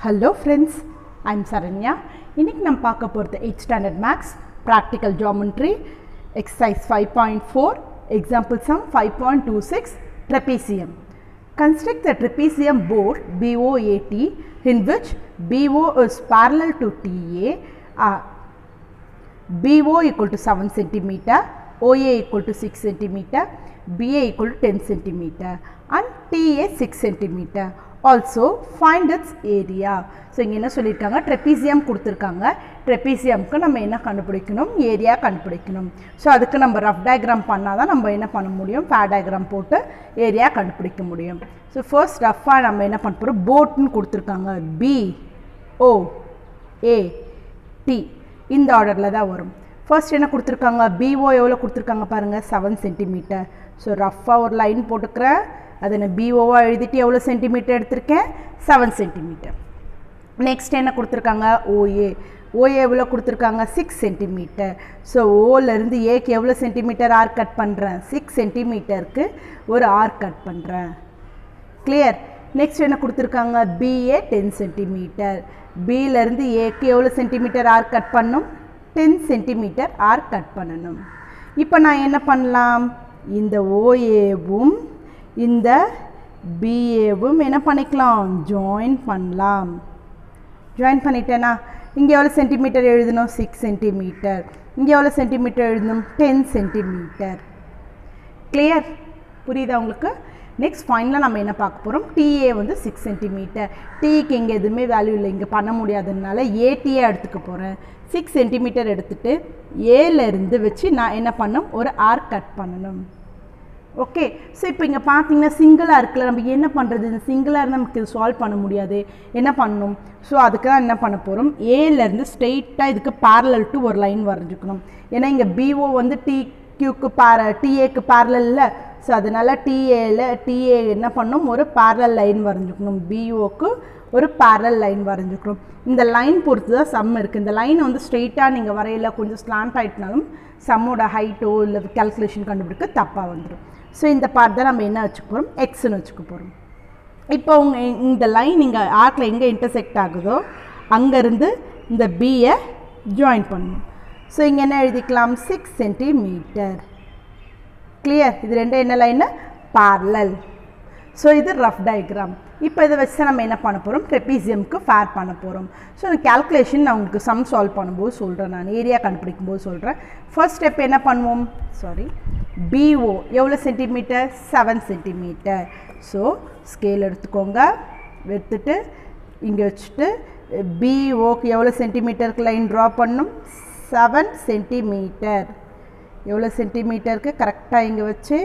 Hello friends I'm Saranya இன்னைக்கு நம்ம பார்க்க போகிறது eight standard maths practical geometry exercise five point four example sum five point two six trapezium Construct the trapezium board BOAT in which BO is parallel to TA uh, BO equal to 7 centimeter, OA equal to 6 centimeter, BA equal to 10 centimeter and TA 6 centimeter. Also find its area. So இங்கே என்ன சொல்லியிருக்காங்க trapezium கொடுத்துருக்காங்க ட்ரெப்பீசியம்க்கு நம்ம என்ன கண்டுபிடிக்கணும் area கண்டுபிடிக்கணும் so அதுக்கு நம்ம ரஃப் டயக்ராம் பண்ணால் தான் நம்ம என்ன பண்ண முடியும் ஃபேர் டயக்ராம் போட்டு ஏரியா கண்டுபிடிக்க முடியும் ஸோ ஃபர்ஸ்ட் ரஃபாக நம்ம என்ன பண்ண போகிறோம் போட்னு கொடுத்துருக்காங்க பி ஓ ஏ டி இந்த ஆர்டரில் தான் வரும் ஃபர்ஸ்ட் என்ன கொடுத்துருக்காங்க பிஓ எவ்வளோ கொடுத்துருக்காங்க பாருங்கள் செவன் சென்டிமீட்டர் ஸோ ரஃப்பாக ஒரு லைன் போட்டுக்கிறேன் அதை நான் பிஓவாக எழுதிட்டு எவ்வளோ சென்டிமீட்டர் எடுத்திருக்கேன் செவன் சென்டிமீட்டர் நெக்ஸ்ட் என்ன கொடுத்துருக்காங்க ஓஏ ஓஏ எவ்வளோ கொடுத்துருக்காங்க சிக்ஸ் சென்டிமீட்டர் ஸோ ஓலேருந்து ஏக்கு எவ்வளோ சென்டிமீட்டர் ஆர் கட் பண்ணுறேன் சிக்ஸ் சென்டிமீட்டருக்கு ஒரு ஆர் கட் பண்ணுறேன் கிளியர் நெக்ஸ்ட் என்ன கொடுத்துருக்காங்க பிஏ டென் சென்டிமீட்டர் பியிலேருந்து ஏக்கு எவ்வளோ சென்டிமீட்டர் ஆர் கட் பண்ணும் டென் சென்டிமீட்டர் ஆர் கட் பண்ணணும் இப்போ நான் என்ன பண்ணலாம் இந்த ஓஏவும் இந்த பிஏவும் என்ன பண்ணிக்கலாம் ஜாயின் பண்ணலாம் ஜாயின் பண்ணிட்டேனா இங்கே எவ்வளோ சென்டிமீட்டர் எழுதணும் சிக்ஸ் சென்டிமீட்டர் இங்கே எவ்வளோ சென்டிமீட்டர் எழுதணும் டென் சென்டிமீட்டர் கிளியர் புரியுதா உங்களுக்கு நெக்ஸ்ட் ஃபைனலாக நம்ம என்ன பார்க்க போகிறோம் டிஏ வந்து சிக்ஸ் சென்டிமீட்டர் டிக்கு இங்கே எதுவுமே வேல்யூ இல்லை இங்கே பண்ண முடியாததுனால ஏடிஏ எடுத்துக்க போகிறேன் சிக்ஸ் சென்டிமீட்டர் எடுத்துகிட்டு ஏலேருந்து வச்சு நான் என்ன பண்ணணும் ஒரு ஆர்க் கட் பண்ணணும் ஓகே ஸோ இப்போ இங்கே பார்த்தீங்கன்னா சிங்கிளாக இருக்குல்ல நம்ம என்ன பண்ணுறது இந்த சிங்கிளாக இருந்தால் நமக்கு இது சால்வ் பண்ண முடியாது என்ன பண்ணணும் ஸோ அதுக்கு தான் என்ன பண்ண போகிறோம் ஏலேருந்து ஸ்ட்ரெயிட்டாக இதுக்கு பேரலல் டு ஒரு லைன் வரைஞ்சிக்கணும் ஏன்னா இங்கே பிஓ வந்து டி கியூக்கு பேர டிஏக்கு பேரலில் ஸோ அதனால் டிஏல டிஏ என்ன பண்ணணும் ஒரு பேரலல் லைன் வரைஞ்சிக்கணும் பிஓக்கு ஒரு பேரல் லைன் வரைஞ்சிக்கணும் இந்த லைன் பொறுத்து தான் சம் இருக்குது இந்த லைனை வந்து ஸ்ட்ரெயிட்டாக நீங்கள் வரையில கொஞ்சம் ஸ்லாண்ட் ஆகிட்டனாலும் சம்மோட ஹைட்டோ இல்லை கேல்குலேஷன் கண்டுபிடிக்க தப்பாக வந்துடும் ஸோ இந்த பார்ட் தான் நம்ம என்ன வச்சுக்க போகிறோம் எக்ஸ்னு வச்சுக்க போகிறோம் இப்போ உங்க இந்த லைன் இங்கே ஆர்க்கில் எங்கே இன்டர்செக்ட் ஆகுதோ அங்கேருந்து இந்த பியை ஜாயின் பண்ணணும் ஸோ இங்கே என்ன எழுதிக்கலாம் சிக்ஸ் சென்டிமீட்டர் கிளியர் இது ரெண்டும் என்ன லைனு பார்லல் ஸோ இது ரஃப் டயக்ராம் இப்போ இதை வச்சு நம்ம என்ன பண்ண போகிறோம் ட்ரெப்பீசியம்க்கு ஃபேர் பண்ண போகிறோம் ஸோ இந்த கேல்குலேஷன் நான் உங்களுக்கு சம் சால்வ் பண்ணும்போது சொல்கிறேன் நான் ஏரியா கண்டுபிடிக்கும் போது சொல்கிறேன் ஃபர்ஸ்ட் ஸ்டெப் என்ன பண்ணுவோம் சாரி பிஓ எவ்வளோ centimetre seven centimetre so scale எடுத்துக்கோங்க எடுத்துட்டு இங்கே வச்சுட்டு பிஓக்கு எவ்வளோ சென்டிமீட்டருக்கு லைன் ட்ரா பண்ணும் செவன் சென்டிமீட்டர் எவ்வளோ சென்டிமீட்டருக்கு கரெக்டாக இங்கே வச்சு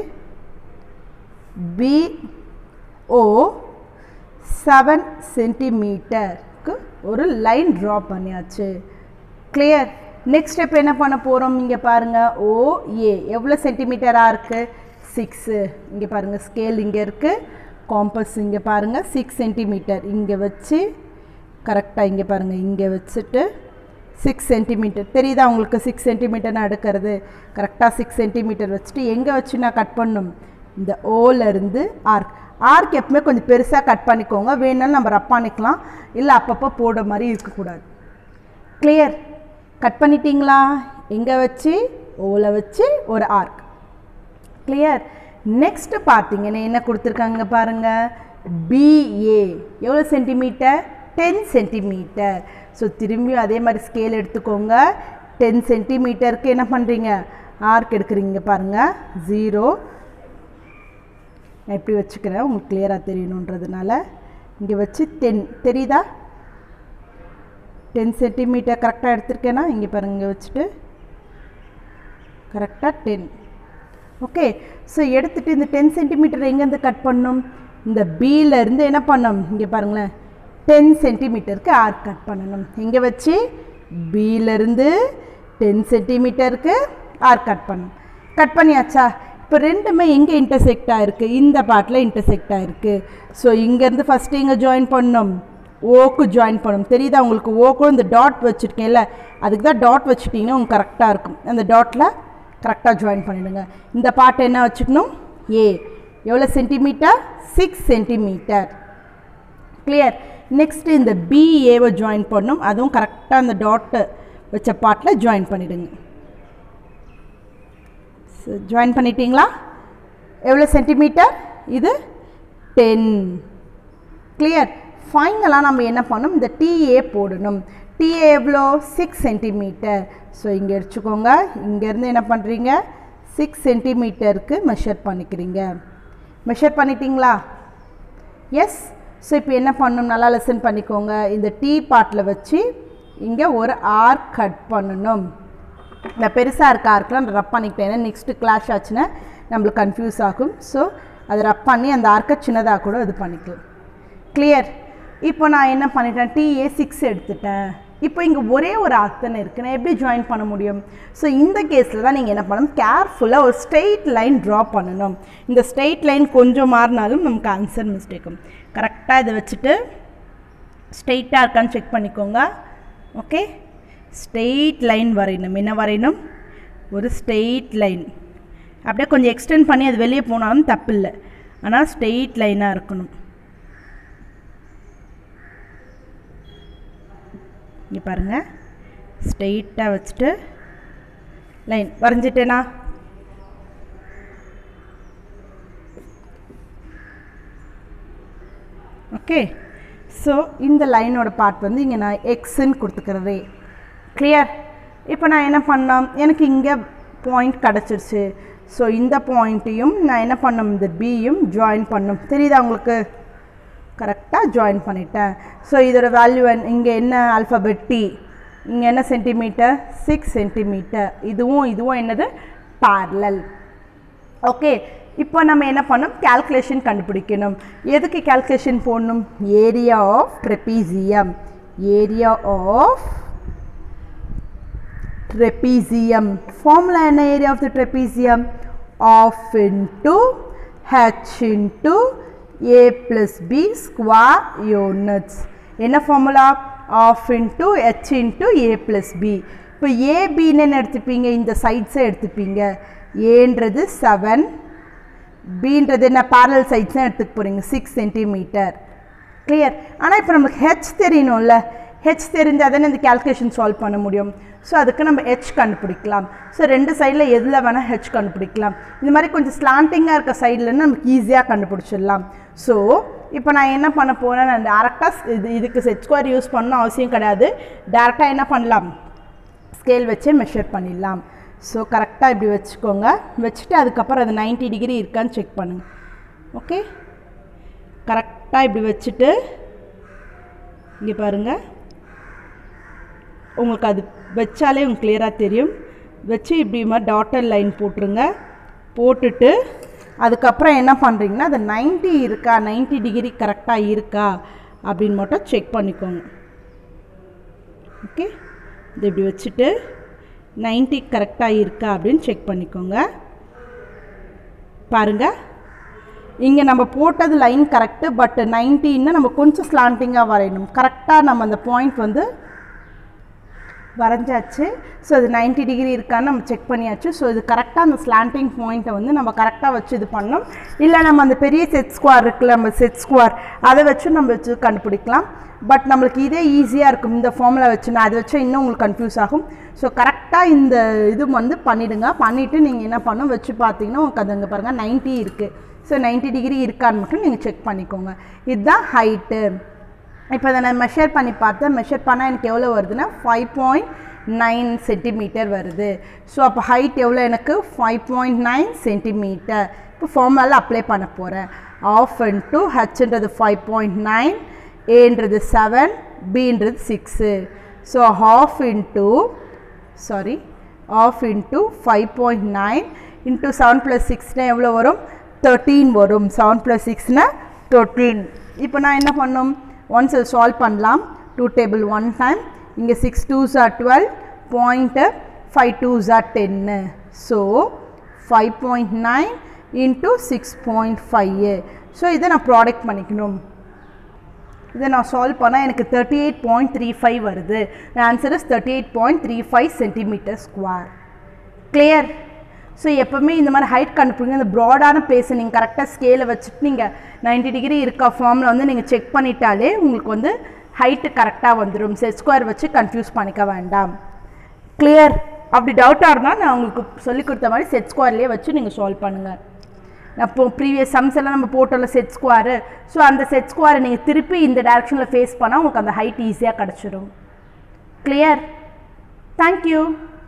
பிஓ செவன் சென்டிமீட்டருக்கு ஒரு லைன் ட்ரா பண்ணியாச்சு கிளியர் நெக்ஸ்ட் ஸ்டெப் என்ன பண்ண போகிறோம் இங்கே பாருங்கள் ஓஏ எவ்வளோ சென்டிமீட்டராக இருக்குது சிக்ஸு இங்கே பாருங்கள் ஸ்கேல் இங்கே இருக்குது காம்பஸ் இங்கே பாருங்கள் சிக்ஸ் சென்டிமீட்டர் இங்கே வச்சு கரெக்டாக இங்கே பாருங்கள் இங்கே வச்சுட்டு சிக்ஸ் சென்டிமீட்டர் தெரியுதா உங்களுக்கு சிக்ஸ் சென்டிமீட்டர் நான் எடுக்கிறது கரெக்டாக சிக்ஸ் சென்டிமீட்டர் வச்சுட்டு எங்கே வச்சு நான் கட் பண்ணும் இந்த ஓலேருந்து ஆர்க் ஆர்க் எப்பவுமே கொஞ்சம் பெருசாக கட் பண்ணிக்கோங்க வேணாலும் நம்ம ரப் பண்ணிக்கலாம் இல்லை அப்பப்போ போட மாதிரி இருக்கக்கூடாது கிளியர் கட் பண்ணிட்டீங்களா எங்கே வச்சு ஓவில் வச்சு ஒரு ஆர்க் கிளியர் நெக்ஸ்ட்டு பார்த்தீங்கன்னா என்ன கொடுத்துருக்காங்க பாருங்கள் பிஏ எவ்வளோ சென்டிமீட்டர் டென் சென்டிமீட்டர் ஸோ திரும்பியும் அதே மாதிரி ஸ்கேல் எடுத்துக்கோங்க டென் சென்டிமீட்டருக்கு என்ன பண்ணுறீங்க ஆர்க் எடுக்கிறீங்க பாருங்கள் ஜீரோ நான் எப்படி வச்சுக்கிறேன் உங்களுக்கு கிளியராக தெரியணுன்றதுனால இங்கே வச்சு டென் தெரியுதா டென் சென்டிமீட்டர் கரெக்டாக எடுத்திருக்கேன்னா இங்கே பாருங்க இங்கே வச்சுட்டு கரெக்டாக டென் ஓகே ஸோ எடுத்துகிட்டு இந்த டென் சென்டிமீட்டர் எங்கேருந்து கட் பண்ணும் இந்த பியிலேருந்து என்ன பண்ணும் இங்கே பாருங்களேன் டென் சென்டிமீட்டருக்கு ஆர் கட் பண்ணணும் இங்கே வச்சு பியிலேருந்து டென் சென்டிமீட்டருக்கு ஆர் கட் பண்ணணும் கட் பண்ணியாச்சா இப்போ ரெண்டுமே எங்கே இன்டர்செக்ட் ஆகிருக்கு இந்த பார்ட்டில் இன்டர்செக்ட் ஆகிருக்கு ஸோ இங்கேருந்து ஃபஸ்ட்டு இங்கே ஜாயின் பண்ணணும் ஓக்கு ஜாயின் பண்ணணும் தெரியுதா உங்களுக்கு ஓக்கும் இந்த டாட் வச்சுருக்கேன்ல அதுக்கு தான் டாட் வச்சுட்டிங்கன்னா உங்களுக்கு கரெக்டாக இருக்கும் அந்த டாட்டில் கரெக்டாக ஜாயின் பண்ணிவிடுங்க இந்த பார்ட் என்ன வச்சுக்கணும் ஏ எவ்வளோ centimetre six centimetre clear next இந்த பிஏவை ஜாயின் பண்ணும் அதுவும் கரெக்டாக அந்த டாட்டு வச்ச பார்ட்டில் ஜாயின் பண்ணிவிடுங்க ஜாயின் பண்ணிட்டீங்களா எவ்வளோ சென்டிமீட்டர் இது டென் கிளியர் ஃபைனலாக நம்ம என்ன பண்ணணும் இந்த டிஏ போடணும் டிஏ எவ்வளோ சிக்ஸ் சென்டிமீட்டர் ஸோ இங்கே வச்சுக்கோங்க இங்கேருந்து என்ன பண்ணுறீங்க சிக்ஸ் சென்டிமீட்டருக்கு மெஷர் பண்ணிக்கிறீங்க மெஷர் பண்ணிட்டீங்களா எஸ் ஸோ இப்போ என்ன பண்ணணும் நல்லா லெசன் பண்ணிக்கோங்க இந்த டீ பாட்டில் வச்சு இங்கே ஒரு ஆர் கட் பண்ணணும் இந்த பெருசாக இருக்க ஆர்க்கெலாம் நான் ரப் பண்ணிக்கிட்டேன் நெக்ஸ்ட்டு கிளாஷ் ஆச்சுன்னா நம்மளுக்கு கன்ஃபியூஸ் ஆகும் ஸோ அதை ரப் பண்ணி அந்த ஆர்க்கை சின்னதாக கூட இது பண்ணிக்கலாம் கிளியர் இப்போ நான் என்ன பண்ணிட்டேன் டிஏ சிக்ஸ் எடுத்துட்டேன் இப்போ இங்கே ஒரே ஒரு ஆர்க் தானே இருக்குது நான் எப்படி ஜாயின் பண்ண முடியும் ஸோ இந்த கேஸில் தான் நீங்கள் என்ன பண்ணணும் கேர்ஃபுல்லாக ஒரு ஸ்ட்ரெயிட் லைன் ட்ரா பண்ணணும் இந்த ஸ்ட்ரெயிட் லைன் கொஞ்சம் மாறினாலும் நமக்கு ஆன்சர் மிஸ்டேக்கும் கரெக்டாக இதை வச்சுட்டு ஸ்ட்ரெயிட்டாக இருக்கான்னு செக் பண்ணிக்கோங்க ஓகே ஸ்ட்ரெயிட் லைன் வரையணும் என்ன வரையணும் ஒரு ஸ்ட்ரெயிட் லைன் அப்படியே கொஞ்சம் எக்ஸ்டெண்ட் பண்ணி அது வெளியே போனாலும் தப்பு இல்லை ஆனால் ஸ்ட்ரெயிட் லைனாக இருக்கணும் இங்கே பாருங்கள் ஸ்ட்ரெயிட்டாக வச்சுட்டு லைன் வரைஞ்சிட்டேனா ஓகே ஸோ இந்த லைனோட பார்ட் வந்து இங்கே நான் எக்ஸுன்னு கொடுத்துக்கிறதே கிளியர் இப்போ நான் என்ன பண்ணோம் எனக்கு இங்கே பாயிண்ட் கிடச்சிருச்சு ஸோ இந்த பாயிண்ட்டையும் நான் என்ன பண்ணோம் இந்த பியும் ஜாயின் பண்ணும் தெரியுதா உங்களுக்கு கரெக்டாக ஜாயின் பண்ணிட்டேன் ஸோ இதோட வேல்யூ இங்கே என்ன ஆல்ஃபபெட் டி இங்கே என்ன சென்டிமீட்டர் சிக்ஸ் சென்டிமீட்டர் இதுவும் இதுவும் என்னது பார்லல் ஓகே இப்போ நம்ம என்ன பண்ணோம் கால்குலேஷன் கண்டுபிடிக்கணும் எதுக்கு கால்குலேஷன் போடணும் area of trapezium area of trapezium. Formula என்ன area of the trapezium? Half into h into a plus b square units. என்ன formula? Half into h into a plus b. இப்போ ஏபின்னு என்ன எடுத்துப்பீங்க இந்த சைட்ஸை எடுத்துப்பீங்க ஏன்றது செவன் பின்றது என்ன பேரல் சைட்ஸ் தான் எடுத்துக்க போகிறீங்க சிக்ஸ் சென்டிமீட்டர் கிளியர் ஆனால் இப்போ நமக்கு ஹெச் தெரியணும்ல ஹெச் தெரிஞ்சால் தானே இந்த கேல்குலேஷன் சால்வ் பண்ண முடியும் ஸோ அதுக்கு நம்ம ஹெச் கண்டுபிடிக்கலாம் ஸோ ரெண்டு சைடில் எதில் வேணால் ஹெச் கண்டுபிடிக்கலாம் இந்த மாதிரி கொஞ்சம் ஸ்லாண்டிங்காக இருக்க சைட்லன்னு நமக்கு ஈஸியாக கண்டுபிடிச்சிடலாம் ஸோ இப்போ நான் என்ன பண்ண போகிறேன் நான் டேரெக்டாக இது இதுக்கு செட் ஸ்கொயர் யூஸ் பண்ணணும் அவசியம் கிடையாது டேரெக்டாக என்ன பண்ணலாம் ஸ்கேல் வச்சே மெஷர் பண்ணிடலாம் ஸோ கரெக்டாக இப்படி வச்சுக்கோங்க வச்சுட்டு அதுக்கப்புறம் அது 90 டிகிரி இருக்கான்னு செக் பண்ணுங்கள் ஓகே கரெக்டாக இப்படி வச்சுட்டு இங்கே பாருங்கள் உங்களுக்கு அது வச்சாலே உங்களுக்கு கிளியராக தெரியும் வச்சு இப்படி மாதிரி டாட்டர் லைன் போட்டுருங்க போட்டுட்டு அதுக்கப்புறம் என்ன பண்ணுறீங்கன்னா அது 90 இருக்கா 90 டிகிரி கரெக்டாக இருக்கா அப்படின்னு மட்டும் செக் பண்ணிக்கோங்க ஓகே இது இப்படி வச்சுட்டு 90 கரெக்டாக இருக்கா அப்படின்னு செக் பண்ணிக்கோங்க பாருங்கள் இங்கே நம்ம போட்டது லைன் கரெக்டு பட் நைன்டீன்னு நம்ம கொஞ்சம் ஸ்லாண்டிங்காக வரையணும் கரெக்டாக நம்ம அந்த பாயிண்ட் வந்து வரைஞ்சாச்சு ஸோ இது 90 டிகிரி இருக்கான்னு நம்ம செக் பண்ணியாச்சு ஸோ இது கரெக்டாக அந்த ஸ்லாண்டிங் பாயிண்ட்டை வந்து நம்ம கரெக்டாக வச்சு இது பண்ணோம் இல்லை நம்ம அந்த பெரிய செட் ஸ்குவார் இருக்குல்ல நம்ம செட் ஸ்குவார் அதை வச்சு நம்ம வச்சு கண்டுபிடிக்கலாம் பட் நம்மளுக்கு இதே ஈஸியாக இருக்கும் இந்த ஃபார்முலா வச்சு நான் அதை வச்சு இன்னும் உங்களுக்கு கன்ஃபியூஸ் ஆகும் ஸோ கரெக்டாக இந்த இது வந்து பண்ணிவிடுங்க பண்ணிவிட்டு நீங்கள் என்ன பண்ணணும் வச்சு பார்த்தீங்கன்னா உங்களுக்கு அது இங்கே பாருங்கள் 90 இருக்குது ஸோ 90 டிகிரி இருக்கான்னு மட்டும் நீங்கள் செக் பண்ணிக்கோங்க இதுதான் ஹைட்டு இப்போ இதை நான் மெஷர் பண்ணி பார்த்தேன் மெஷர் பண்ணால் எனக்கு எவ்வளோ வருதுன்னா ஃபைவ் பாயிண்ட் நைன் சென்டிமீட்டர் வருது ஸோ அப்போ ஹைட் எவ்வளோ எனக்கு ஃபைவ் பாயிண்ட் நைன் சென்டிமீட்டர் இப்போ ஃபார்முலாவில் அப்ளை பண்ண போகிறேன் ஆஃப் இன்ட்டு ஹச்ன்றது ஃபைவ் பாயிண்ட் நைன் ஏன்றது செவன் பின்றது six so half into sorry half into five point nine into seven plus சிக்ஸ்னால் எவ்வளோ வரும் தேர்ட்டீன் வரும் செவன் ப்ளஸ் சிக்ஸ்னால் தேர்ட்டீன் இப்போ நான் என்ன பண்ணும் ஒன்ஸ் இது சால்வ் பண்ணலாம் டூ டேபிள் ஒன் டைம் இங்கே சிக்ஸ் டூ ஜார் டுவெல் பாயிண்ட்டு ஃபைவ் டூ ஜார் டென்னு so five point nine into six point five so இதை நான் ப்ராடக்ட் பண்ணிக்கணும் இதை நான் சால்வ் பண்ணால் எனக்கு thirty eight point three five வருது answer is thirty eight point three five centimetre square clear so எப்போவுமே இந்த மாதிரி ஹைட் கண்டுபிடிங்க இந்த ப்ராடான பேஸை நீங்கள் கரெக்டாக ஸ்கேலை வச்சுட்டு நீங்கள் 90 டிகிரி இருக்க ஃபார்மில் வந்து நீங்கள் செக் பண்ணிட்டாலே உங்களுக்கு வந்து ஹைட்டு கரெக்டாக வந்துடும் செட் ஸ்கொயர் வச்சு கன்ஃபியூஸ் பண்ணிக்க வேண்டாம் கிளியர் அப்படி டவுட்டாக இருந்தால் நான் உங்களுக்கு சொல்லி கொடுத்த மாதிரி செட் ஸ்கொயர்லேயே வச்சு நீங்கள் சால்வ் பண்ணுங்கள் அப்போ ப்ரீவியஸ் சம்ஸ் எல்லாம் நம்ம போட்டோம்ல செட் ஸ்கொயரு ஸோ அந்த செட் ஸ்கொயரை நீங்கள் திருப்பி இந்த டேரெக்ஷனில் ஃபேஸ் பண்ணால் உங்களுக்கு அந்த ஹைட் ஈஸியாக கிடச்சிரும் கிளியர் தேங்க்யூ